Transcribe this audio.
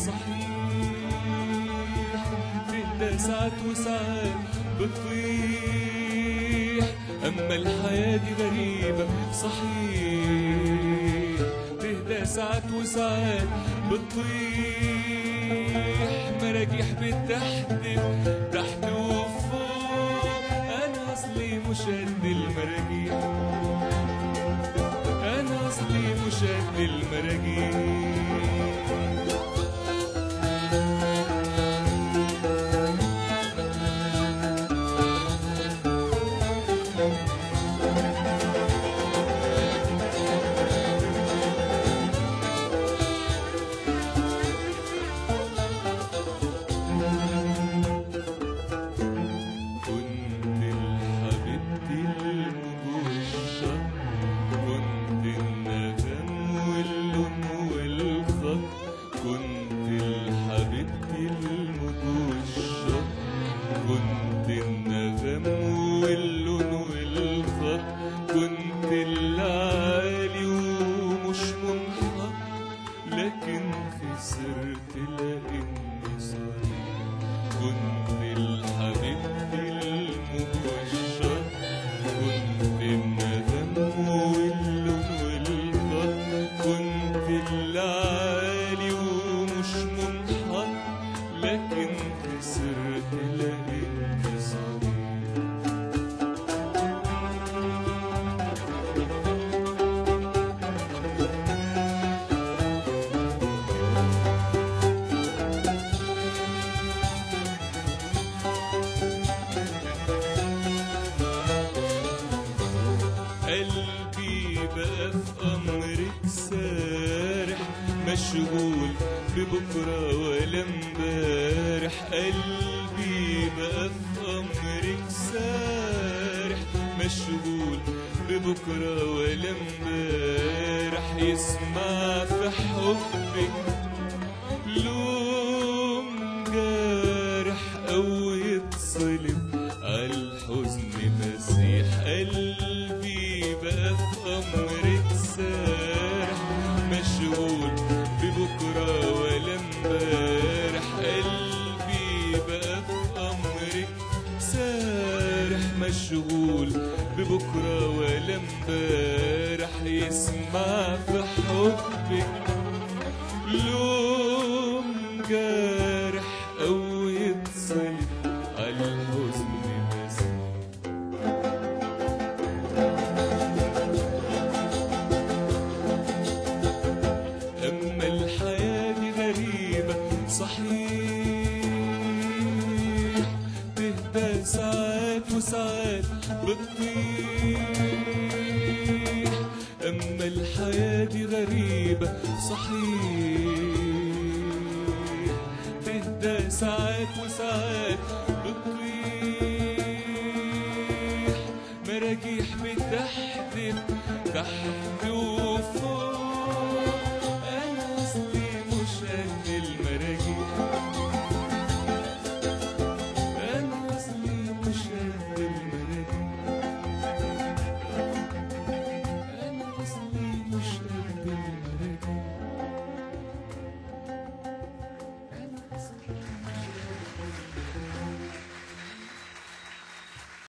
صحيح تهدى ساعات وساعات بتطيح أما الحياة دي غريبة صحيح تهدى ساعات وساعات بتطيح مراجيح بتحدف تحت وفوق أنا أصلي مش قد المراجيح أنا أصلي مش قد المراجيح كنت الحبيبتي المجوشة كنت النغم واللون والخط كنت الحبيبتي المجوشة كنت النغم واللون والخط كنت العالي ومش منحط لكن خسرت لاني صغير كنت الحبيبتي المبشر كنت الندم واللون والخط كنت العالي ومش منحط لكن خسرت لاني صغير قلبي بقى في أمرك سارح مشغول ببكرة ولا امبارح قلبي بقى في أمرك سارح مشغول ببكرة ولا امبارح يسمع في حبك لوم جارح أو يتصلب عالحزن مسيح قلبي بقى في أمرك سارح مشغول ببكرة ولا امبارح قلبي بقى في أمرك سارح مشغول ببكرة ولا امبارح يسمع في حبك لوم جارح أو يتصل عالحزن مسيح أما الحياة دي غريبة صحيح تهدى ساعات وساعات بتطيح أما الحياة دي غريبة صحيح تهدى ساعات وساعات بتطيح مراجيح بتحدف تحت